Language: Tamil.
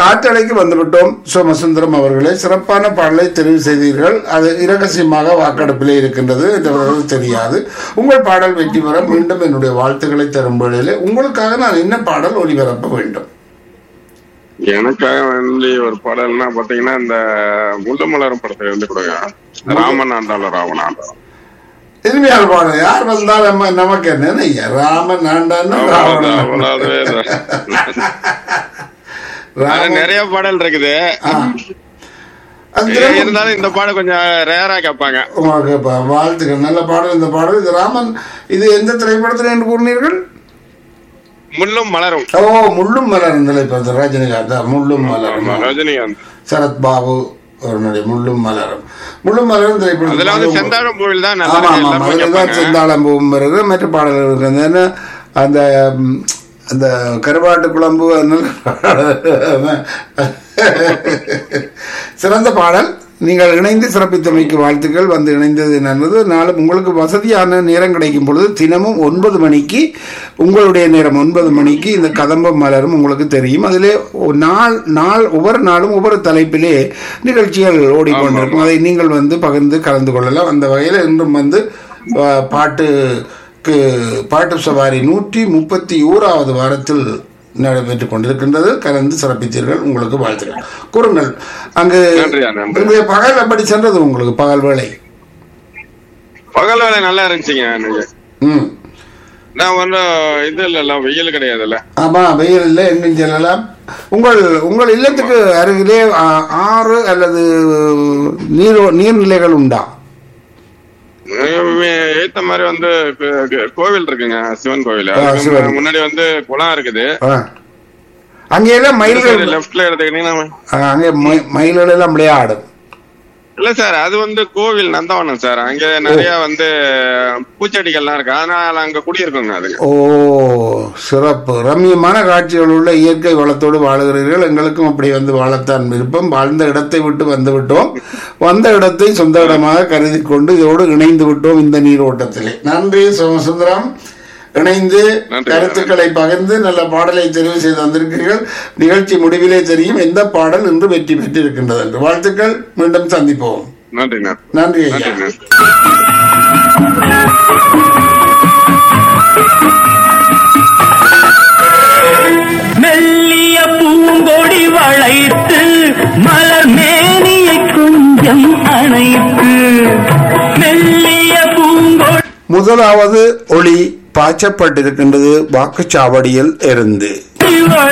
காற்றலைக்கு வந்துவிட்டோம் சோமசுந்தரம் அவர்களே சிறப்பான பாடலை தெரிவு செய்தீர்கள் அது இரகசியமாக வாக்கெடுப்பிலே இருக்கின்றது என்றவர்களுக்கு தெரியாது உங்கள் பாடல் வெற்றி பெற மீண்டும் என்னுடைய வாழ்த்துக்களை தரும் வேளையிலே உங்களுக்காக நான் என்ன பாடல் ஒளிபரப்ப வேண்டும் எனக்காக வந்து ஒரு பாடல்னா பாத்தீங்கன்னா இந்த முள்ளமலரும் படத்தை வந்து கொடுங்க ராமன் ஆண்டாள ராவன் ஆண்டாளம் இனிமையால் பாடல் யார் வந்தால் நம்ம நமக்கு என்ன ஐயா ராமன் ஆண்டான்னு ராவணன் அவ்வளவு ராமன் நிறைய பாடல் இருக்குது ஆ. அது திரும்ப- இருந்தாலும் இந்த பாடல் கொஞ்சம் ரேரா கேட்பாங்க உங்களுக்கு ப- வாழ்த்துக்கள் நல்ல பாடல் இந்த பாடல் இது ராமன் இது எந்த திரைப்படத்தில் என்று கூறினீர்கள் முள்ளும் மலரும் ஓ முள்ளும் மலரும் திரைப்படத்தில் ரஜினிகாந்த் முள்ளும் மலரும் ரஜினிகாந்த் சரத் பாபு அவருடைய முள்ளும் மலரும் முள்ளும் மலரும் திரைப்படம் அதுல வந்து செந்தாழம் கோவில் தான் நல்லா ஆமா இருக்கு. ஆமா எல்லாருமே அதுல தான் கேட்பாங்க செந்தாளம் பூவும் வருது மற்ற பாடல்கள் இருக்குது ஏன்னா அந்த ம், அந்த கருவாட்டு குழம்பு அதனால சிறந்த பாடல் நீங்கள் இணைந்து சிறப்பித்தமைக்கு வாழ்த்துக்கள் வந்து இணைந்தது நல்லது நாளும் உங்களுக்கு வசதியான நேரம் கிடைக்கும் பொழுது தினமும் ஒன்பது மணிக்கு உங்களுடைய நேரம் ஒன்பது மணிக்கு இந்த கதம்பம் மலரும் உங்களுக்கு தெரியும் அதிலே ஒரு நாள் நாள் ஒவ்வொரு நாளும் ஒவ்வொரு தலைப்பிலே நிகழ்ச்சிகள் ஓடிக்கொண்டிருக்கும் அதை நீங்கள் வந்து பகிர்ந்து கலந்து கொள்ளலாம் அந்த வகையில் இன்றும் வந்து அஹ், பாட்டுக்கு பாட்டு சவாரி நூற்றி முப்பத்தி ஓராவது வாரத்தில் நடைபெற்றுக் கொண்டிருக்கின்றது கலந்து சிறப்பித்தீர்கள் உங்களுக்கு வாழ்த்துக்கள் கூறுங்கள் அங்கு நன்றியா, நன்றி. இன்றைய பகல் அப்படி சென்றது உங்களுக்கு பகல் வேலை பகல் வேலை நல்லா இருந்துச்சுங்க எனக்கு ம் நான் ஒன்றும் இது இல்லைல்ல வெயில் கிடையாதுல்ல ஆமா வெயில் இல்லை எங்கும் செல்லலாம் உங்கள் உங்கள் இல்லத்துக்கு அருகிலே ஆ, ஆறு அல்லது நீர் நீர்நிலைகள் உண்டா ஏத்த மாதிரி வந்து கோ- கோ- கோவில் இருக்குங்க சிவன் கோவில் ஆ, அதுக்கு சிவன். முன்னாடி வந்து குளம் இருக்குது ஆ. அங்கெல்லாம் மயில்கள் லெஃப்ட்ல எடுத்துக்கிட்டீங்கன்னா ஆ, அங்கே ம- மயில்கள் எல்லாம் விளையாடும் இல்ல சார் அது வந்து கோவில் நந்தவனம் சார் அங்க நிறைய வந்து பூச்செடிகள்லாம் இருக்கு அதனால அங்க குடியிருக்குங்க அதுக்கு ஓ சிறப்பு ரம்மியமான காட்சிகள் உள்ள இயற்கை வளத்தோடு வாழுகிறீர்கள் எங்களுக்கும் அப்படி வந்து வாழத்தான் விருப்பம் வாழ்ந்த இடத்தை விட்டு வந்து விட்டோம் வந்த இடத்தை சொந்த இடமாக கருதி கொண்டு இதோடு இணைந்து விட்டோம் இந்த நீரோட்டத்திலே நன்றி சோமசுந்தரம் இணைந்து நன்றி. கருத்துக்களை பகிர்ந்து நல்ல பாடலை தெரிவு செய்து வந்திருக்கிறீர்கள் நிகழ்ச்சி முடிவிலே தெரியும் எந்த பாடல் இன்று வெற்றி பெற்றிருக்கின்றது என்று வாழ்த்துக்கள் மீண்டும் சந்திப்போம் நன்றி நன்றி நன்றி ஐயா நன்றி நன்றி மெல்லிய பூங்கொடி வளைத்து மலர் மேனியை கொஞ்சம் அணைத்து மெல்லிய பூங்கொடி முதலாவது ஒளி பாய்ச்சப்பட்டிருக்கின்றது வாக்குச்சாவடியில் இருந்து வளைத்து